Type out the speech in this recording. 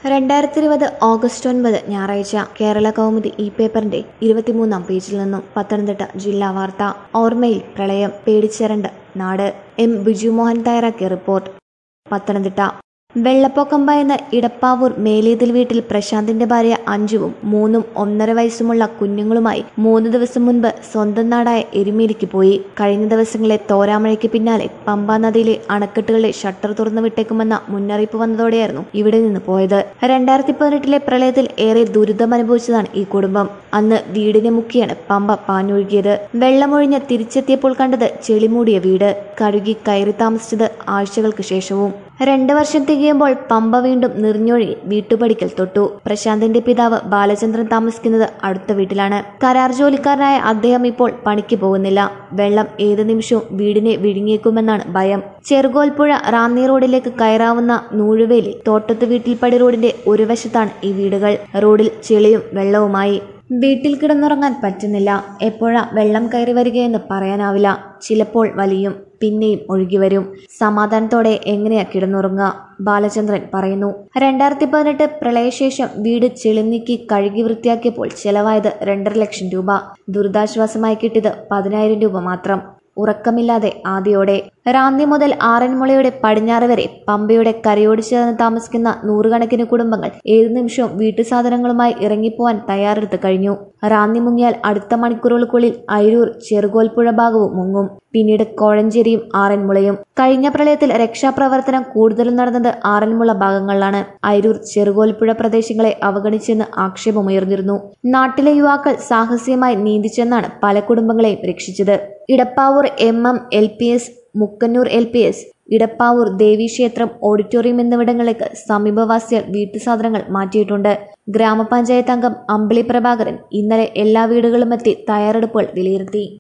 രണ്ടായിരത്തി ഇരുപത് ഓഗസ്റ്റ് ഒൻപത് ഞായറാഴ്ച കേരള കൗമുദി ഈ പേപ്പറിന്റെ ഇരുപത്തിമൂന്നാം പേജിൽ നിന്നും പത്തനംതിട്ട ജില്ലാ വാർത്ത ഓർമ്മയിൽ പ്രളയം പേടിച്ചരണ്ട് നാട് എം ബിജുമോഹൻ തയ്യാറാക്കിയ റിപ്പോർട്ട് പത്തനംതിട്ട വെള്ളപ്പൊക്കം ഭയന്ന് ഇടപ്പാവൂർ മേലേതിൽ വീട്ടിൽ പ്രശാന്തിന്റെ ഭാര്യ അഞ്ജുവും മൂന്നും ഒന്നര വയസ്സുമുള്ള കുഞ്ഞുങ്ങളുമായി മൂന്ന് ദിവസം മുൻപ് സ്വന്തം നാടായ എരുമേലിക്ക് പോയി കഴിഞ്ഞ ദിവസങ്ങളിലെ തോരാമഴയ്ക്ക് പിന്നാലെ പമ്പാ നദിയിലെ അണക്കെട്ടുകളുടെ ഷട്ടർ തുറന്നു വിട്ടേക്കുമെന്ന മുന്നറിയിപ്പ് വന്നതോടെയായിരുന്നു ഇവിടെ നിന്ന് പോയത് രണ്ടായിരത്തി പതിനെട്ടിലെ പ്രളയത്തിൽ ഏറെ ദുരിതമനുഭവിച്ചതാണ് ഈ കുടുംബം അന്ന് വീടിനെ മുക്കിയാണ് പമ്പ പാഞ്ഞൊഴുകിയത് വെള്ളമൊഴിഞ്ഞ് തിരിച്ചെത്തിയപ്പോൾ കണ്ടത് ചെളിമൂടിയ വീട് കഴുകി കയറി താമസിച്ചത് ആഴ്ചകൾക്ക് ശേഷവും രണ്ട് വർഷം തികയുമ്പോൾ പമ്പ വീണ്ടും നിറഞ്ഞൊഴുകി വീട്ടുപടിക്കൽ തൊട്ടു പ്രശാന്തിന്റെ പിതാവ് ബാലചന്ദ്രൻ താമസിക്കുന്നത് അടുത്ത വീട്ടിലാണ് കരാർ ജോലിക്കാരനായ അദ്ദേഹം ഇപ്പോൾ പണിക്ക് പോകുന്നില്ല വെള്ളം ഏത് നിമിഷവും വീടിനെ വിഴുങ്ങിയേക്കുമെന്നാണ് ഭയം ചെറുകോൽപ്പുഴ റാന്നി റോഡിലേക്ക് കയറാവുന്ന നൂഴുവേലി തോട്ടത്ത് വീട്ടിൽപ്പടി റോഡിന്റെ ഒരു വശത്താണ് ഈ വീടുകൾ റോഡിൽ ചെളിയും വെള്ളവുമായി വീട്ടിൽ കിടന്നുറങ്ങാൻ പറ്റുന്നില്ല എപ്പോഴാ വെള്ളം കയറി വരികയെന്ന് പറയാനാവില്ല ചിലപ്പോൾ വലിയും പിന്നെയും ഒഴുകി വരും സമാധാനത്തോടെ എങ്ങനെയാ കിടന്നുറങ്ങുക ബാലചന്ദ്രൻ പറയുന്നു രണ്ടായിരത്തി പതിനെട്ട് പ്രളയശേഷം വീട് ചെളിനീക്കി കഴുകി വൃത്തിയാക്കിയപ്പോൾ ചെലവായത് രണ്ടര ലക്ഷം രൂപ ദുരിതാശ്വാസമായി കിട്ടിയത് പതിനായിരം രൂപ മാത്രം ഉറക്കമില്ലാതെ ആദ്യോടെ റാന്നി മുതൽ ആറന്മുളയുടെ പടിഞ്ഞാറ് വരെ പമ്പയുടെ കരയോട് ചേർന്ന് താമസിക്കുന്ന നൂറുകണക്കിന് കുടുംബങ്ങൾ ഏതു നിമിഷവും വീട്ടുസാധനങ്ങളുമായി ഇറങ്ങിപ്പോവാൻ തയ്യാറെടുത്ത് കഴിഞ്ഞു റാന്നി മുങ്ങിയാൽ അടുത്ത മണിക്കൂറുകൾക്കുള്ളിൽ അയിരൂർ ചെറുകോൽപ്പുഴ ഭാഗവും മുങ്ങും പിന്നീട് കോഴഞ്ചേരിയും ആറന്മുളയും കഴിഞ്ഞ പ്രളയത്തിൽ രക്ഷാപ്രവർത്തനം കൂടുതലും നടന്നത് ആറന്മുള ഭാഗങ്ങളിലാണ് അയിരൂർ ചെറുകോൽപ്പുഴ പ്രദേശങ്ങളെ അവഗണിച്ചെന്ന് ആക്ഷേപമുയർന്നിരുന്നു നാട്ടിലെ യുവാക്കൾ സാഹസ്യമായി നീന്തിച്ചെന്നാണ് പല കുടുംബങ്ങളെയും രക്ഷിച്ചത് Edappavoor M M L P S Mukkannoor L P S Edappavoor ദേവീക്ഷേത്രം ഓഡിറ്റോറിയം എന്നിവിടങ്ങളിലേക്ക് സമീപവാസികൾ വീട്ടുസാധനങ്ങൾ മാറ്റിയിട്ടുണ്ട് ഗ്രാമപഞ്ചായത്ത് അംഗം അമ്പിളി പ്രഭാകരൻ ഇന്നലെ എല്ലാ വീടുകളും എത്തി തയ്യാറെടുപ്പുകൾ വിലയിരുത്തി